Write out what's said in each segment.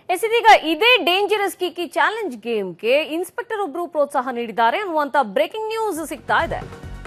S ಇದೀಗ ಇದೇ dangerous kiki challenge ಗೇಮ್ಗೆ ಇನ್ಸ್ಪೆಕ್ಟರ್ ಒಬ್ರು ಪ್ರೋತ್ಸಾಹ ನೀಡಿದ್ದಾರೆ ಅನ್ನುವಂತ ಬ್ರೇಕಿಂಗ್ ನ್ಯೂಸ್ ಸಿಗ್ತಾ ಇದೆ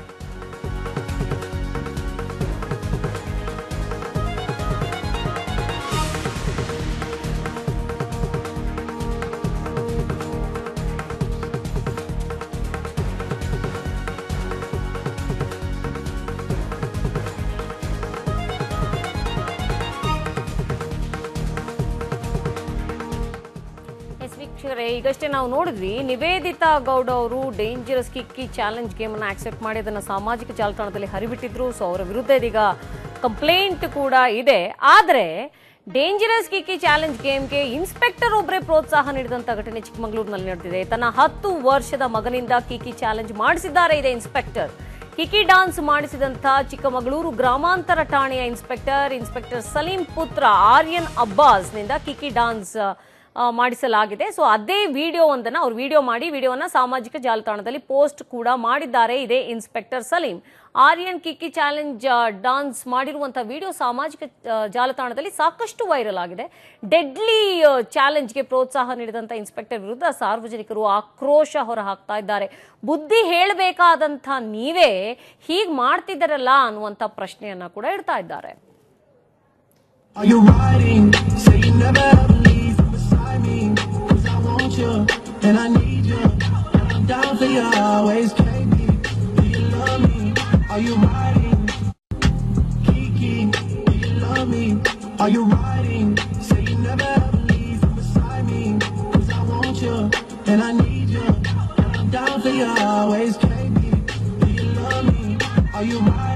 ಎಸ್ ವೀಕ್ಷಕರೇ ಈಗಷ್ಟೇ ನಾವು ನೋಡಿದ್ವಿ ನಿವೇದಿತಾ ಗೌಡ ಅವರು ಡೇಂಜರಸ್ ಕಿಕ್ಕಿ ಚಾಲೆಂಜ್ ಗೇಮ್ ಅನ್ನ ಆಕ್ಸೆಪ್ಟ್ ಮಾಡಿ ಅದನ್ನ ಸಾಮಾಜಿಕ ಜಾಲತಾಣದಲ್ಲಿ ಹರಿಬಿಟ್ಟಿದ್ರು ಸೊ ಅವರ ವಿರುದ್ಧ ಇದೀಗ ಕಂಪ್ಲೇಂಟ್ ಕೂಡ ಇದೆ ಆದ್ರೆ ಡೇಂಜರಸ್ ಕಿಕ್ಕಿ ಚಾಲೆಂಜ್ ಗೇಮ್ಗೆ ಇನ್ಸ್ಪೆಕ್ಟರ್ ಒಬ್ಬರೇ ಪ್ರೋತ್ಸಾಹ ನೀಡಿದಂತ ಘಟನೆ ಚಿಕ್ಕಮಗಳೂರಿನಲ್ಲಿ ನಡೆದಿದೆ ತನ್ನ ಹತ್ತು ವರ್ಷದ ಮಗನಿಂದ ಕಿಕ್ಕಿ ಚಾಲೆಂಜ್ ಮಾಡಿಸಿದ್ದಾರೆ ಇದೆ ಇನ್ಸ್ಪೆಕ್ಟರ್ ಕಿಕಿ ಡಾನ್ಸ್ ಮಾಡಿಸಿದಂತ ಚಿಕ್ಕಮಗಳೂರು ಗ್ರಾಮಾಂತರ ಠಾಣೆಯ ಇನ್ಸ್ಪೆಕ್ಟರ್ ಇನ್ಸ್ಪೆಕ್ಟರ್ ಸಲೀಂ ಪುತ್ರ ಆರ್ಯನ್ ಅಬ್ಬಾಸ್ ನಿಂದ ಕಿಕಿ ಡಾನ್ಸ್ ಆ, ಮಾಡಿಸಲಾಗಿದೆ ಸೊ ಅದೇ ವಿಡಿಯೋ ಒಂದನ್ನ ಅವ್ರು ವಿಡಿಯೋ ಮಾಡಿ ವಿಡಿಯೋನ ಸಾಮಾಜಿಕ ಜಾಲತಾಣದಲ್ಲಿ ಪೋಸ್ಟ್ ಕೂಡ ಮಾಡಿದ್ದಾರೆ ಇದೇ inspector Salim Aryan kiki challenge dance ಮಾಡಿರುವಂತ ವಿಡಿಯೋ ಸಾಮಾಜಿಕ ಆ, ಜಾಲತಾಣದಲ್ಲಿ ಸಾಕಷ್ಟು ವೈರಲ್ ಆಗಿದೆ ಡೆಡ್ಲಿ ಚಾಲೆಂಜ್ಗೆ ಪ್ರೋತ್ಸಾಹ ನೀಡಿದಂತ ಇನ್ಸ್ಪೆಕ್ಟರ್ ವಿರುದ್ಧ ಸಾರ್ವಜನಿಕರು ಆಕ್ರೋಶ ಹೊರಹಾಕ್ತಾ ಇದ್ದಾರೆ ಬುದ್ಧಿ ಹೇಳಬೇಕಾದಂಥ ನೀವೇ ಹೀಗ್ ಮಾಡ್ತಿದ್ದಾರಲ್ಲ ಅನ್ನುವಂಥ ಪ್ರಶ್ನೆಯನ್ನ ಕೂಡ ಇಡ್ತಾ ಇದ್ದಾರೆ Are you riding? Say you never ever leave from beside me. Cause I want you and I need you. I'm down for you always, baby. Do you love me? Are you riding? Kiki, do you love me? Are you riding? Say you never ever leave from beside me. Cause I want you and I need you. I'm down for you always, baby. Do you love me? Are you riding?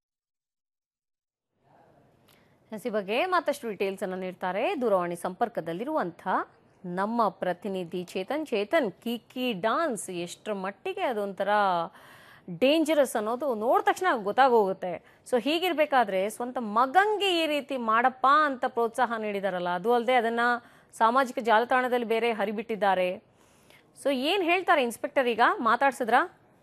ಈ ಬಗ್ಗೆ ಮತ್ತಷ್ಟು details ಅನ್ನು ನೀಡ್ತಾರೆ ದೂರವಾಣಿ ಸಂಪರ್ಕದಲ್ಲಿರುವಂಥ ನಮ್ಮ ಪ್ರತಿನಿಧಿ Chetan Chetan ಕಿಕಿ dance ಎಷ್ಟರ ಮಟ್ಟಿಗೆ ಅದೊಂಥರ ಡೇಂಜರಸ್ ಅನ್ನೋದು ನೋಡಿದ ತಕ್ಷಣ ಗೊತ್ತಾಗೋಗುತ್ತೆ ಸೊ ಹೀಗಿರ್ಬೇಕಾದ್ರೆ ಸ್ವಂತ ಮಗಂಗೆ ಈ ರೀತಿ ಮಾಡಪ್ಪ ಅಂತ ಪ್ರೋತ್ಸಾಹ ನೀಡಿದಾರಲ್ಲ ಅದು ಅಲ್ಲದೆ ಅದನ್ನ ಸಾಮಾಜಿಕ ಜಾಲತಾಣದಲ್ಲಿ ಬೇರೆ ಹರಿಬಿಟ್ಟಿದ್ದಾರೆ ಸೊ ಏನು ಹೇಳ್ತಾರೆ ಇನ್ಸ್ಪೆಕ್ಟರ್ ಈಗ ಮಾತಾಡ್ಸಿದ್ರಾ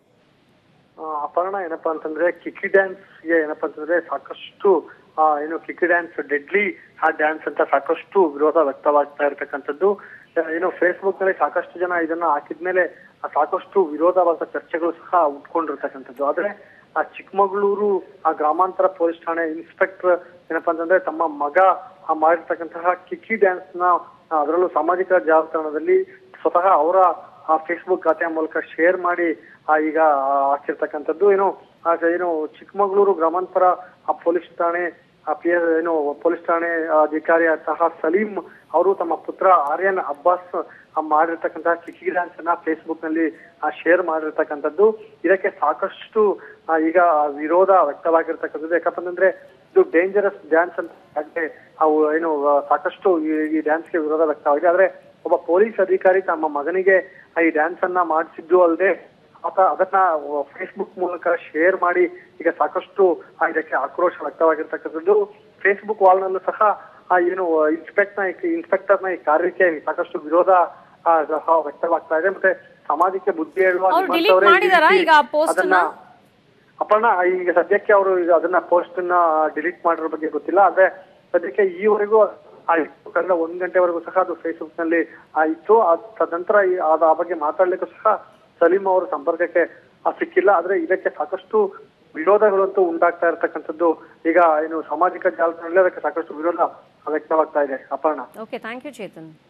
ಆ, ಅಪರ್ಣ ಏನಪ್ಪಾ ಅಂತಂದ್ರೆ ಕಿಕ್ಕಿ ಡ್ಯಾನ್ಸ್ಗೆ ಏನಪ್ಪಾ ಅಂತಂದ್ರೆ ಸಾಕಷ್ಟು ಆ, ಏನು ಕಿಕ್ಕಿ ಡ್ಯಾನ್ಸ್ ಡೆಡ್ಲಿ ಆ ಡ್ಯಾನ್ಸ್ ಅಂತ ಸಾಕಷ್ಟು ವಿರೋಧ ವ್ಯಕ್ತವಾಗ್ತಾ ಇರತಕ್ಕಂಥದ್ದು ಆ, ಏನು ಫೇಸ್ಬುಕ್ ನಲ್ಲಿ ಸಾಕಷ್ಟು ಜನ ಇದನ್ನ ಹಾಕಿದ್ಮೇಲೆ ಆ ಸಾಕಷ್ಟು ವಿರೋಧವಾದ ಚರ್ಚೆಗಳು ಸಹ ಉಟ್ಕೊಂಡಿರ್ತಕ್ಕಂಥದ್ದು ಆದ್ರೆ ಆ ಚಿಕ್ಕಮಗಳೂರು ಆ ಗ್ರಾಮಾಂತರ ಪೊಲೀಸ್ ಠಾಣೆ ಇನ್ಸ್ಪೆಕ್ಟರ್ ಏನಪ್ಪಾ ಅಂತಂದ್ರೆ ತಮ್ಮ ಮಗ ಆ ಮಾಡಿರ್ತಕ್ಕಂತಹ ಕಿಕ್ಕಿ ಡ್ಯಾನ್ಸ್ ನ ಆ, ಅದರಲ್ಲೂ ಸಾಮಾಜಿಕ ಜಾಲತಾಣದಲ್ಲಿ ಸ್ವತಃ ಅವರ ಆ ಫೇಸ್ಬುಕ್ ಖಾತೆಯ ಮೂಲಕ ಶೇರ್ ಮಾಡಿ ಆ, ಈಗ ಆ, ಹಾಕಿರ್ತಕ್ಕಂಥದ್ದು ಏನು ಆ, ಏನು ಚಿಕ್ಕಮಗಳೂರು ಗ್ರಾಮಾಂತರ ಆ ಪೊಲೀಸ್ ಠಾಣೆ ಆ ಪಿ ಏನು ಪೊಲೀಸ್ ಠಾಣೆ ಅಧಿಕಾರಿ ಸಹ ಸಲೀಂ ಅವರು ತಮ್ಮ ಪುತ್ರ ಆರ್ಯನ್ ಅಬ್ಬಾಸ್ ಆ, ಮಾಡಿರ್ತಕ್ಕಂತಹ ಕಿಕ್ಕಿ ಡ್ಯಾನ್ಸ್ ಅನ್ನ ಫೇಸ್ಬುಕ್ ನಲ್ಲಿ ಶೇರ್ ಮಾಡಿರ್ತಕ್ಕಂಥದ್ದು ಇದಕ್ಕೆ ಸಾಕಷ್ಟು ಆ, ಈಗ ವಿರೋಧ ವ್ಯಕ್ತವಾಗಿರ್ತಕ್ಕಂಥದ್ದು ಯಾಕಪ್ಪ ಅಂತಂದ್ರೆ ಇದು ಡೇಂಜರಸ್ ಡ್ಯಾನ್ಸ್ ಅಂತ ಯಾಕೆ ಅವು ಏನು ಆ, ಸಾಕಷ್ಟು ಈ- ಈ ಡ್ಯಾನ್ಸ್ಗೆ ವಿರೋಧ ವ್ಯಕ್ತವಾಗಿದೆ ಆದ್ರೆ ಒಬ್ಬ ಪೊಲೀಸ್ ಅಧಿಕಾರಿ ತಮ್ಮ ಮಗನಿಗೆ ಈ ಡ್ಯಾನ್ಸ್ ಅನ್ನ ಮಾಡಿಸಿದ್ದು ಅಲ್ಲದೆ ಆತ ಅದನ್ನ ಫೇಸ್ಬುಕ್ ಮೂಲಕ ಶೇರ್ ಮಾಡಿ ಈಗ ಸಾಕಷ್ಟು ಆ, ಇದಕ್ಕೆ ಆಕ್ರೋಶ ವ್ಯಕ್ತವಾಗಿರ್ತಕ್ಕಂಥದ್ದು ಫೇಸ್ಬುಕ್ ವಾಲ್ ನಲ್ಲೂ ಸಹ ಆ ಏನು ಇನ್ಸ್ಪೆಕ್ಟರ್ ಇನ್ಸ್ಪೆಕ್ಟರ್ ನ ಈ ಕಾರ್ಯಕ್ಕೆ ಸಾಕಷ್ಟು ವಿರೋಧ ಆ, ಸಹ ವ್ಯಕ್ತವಾಗ್ತಾ ಇದೆ ಮತ್ತೆ ಸಮಾಜಕ್ಕೆ ಬುದ್ಧಿ ಹೇಳುವ ಅವ್ರು delete ನಿಮ್ಮಂಥವರೇ ಈ ಮಾಡಿದಾರಾ ರೀತಿ ಈಗ ಆ post ನ? ಅದನ್ನ ಅಪರ್ಣ ಈಗ ಸದ್ಯಕ್ಕೆ ಅವರು ಈಗ ಅದನ್ನ ಪೋಸ್ಟ್ ನ ಡಿಲೀಟ್ ಮಾಡಿರೋ ಬಗ್ಗೆ ಗೊತ್ತಿಲ್ಲ ಆದ್ರೆ ಸದ್ಯಕ್ಕೆ ಈವರೆಗೂ ಆ ಇತ್ತು. ಕಳೆದ ಒಂದ್ ಗಂಟೆವರೆಗೂ ಸಹ ಅದು ಫೇಸ್ಬುಕ್ ನಲ್ಲಿ ಆ ಇತ್ತು ಅದ್ ತದನಂತರ ಈ- ಅದ್ ಆ ಬಗ್ಗೆ ಮಾತಾಡ್ಲಿಕ್ಕೂ ಸಹ ಸಲೀಂ ಅವರು ಸಂಪರ್ಕಕ್ಕೆ ಆ ಸಿಕ್ಕಿಲ್ಲ ಆದ್ರೆ ಇದಕ್ಕೆ ಸಾಕಷ್ಟು ವಿರೋಧಗಳಂತೂ ಉಂಟಾಗ್ತಾ ಇರತಕ್ಕಂಥದ್ದು ಈಗ ಏನು ಸಾಮಾಜಿಕ ಜಾಲತಾಣದಲ್ಲಿ ಅದಕ್ಕೆ ಸಾಕಷ್ಟು ವಿರೋಧ ವ್ಯಕ್ತವಾಗ್ತಾ ಇದೆ Aparna okay thank you Chetan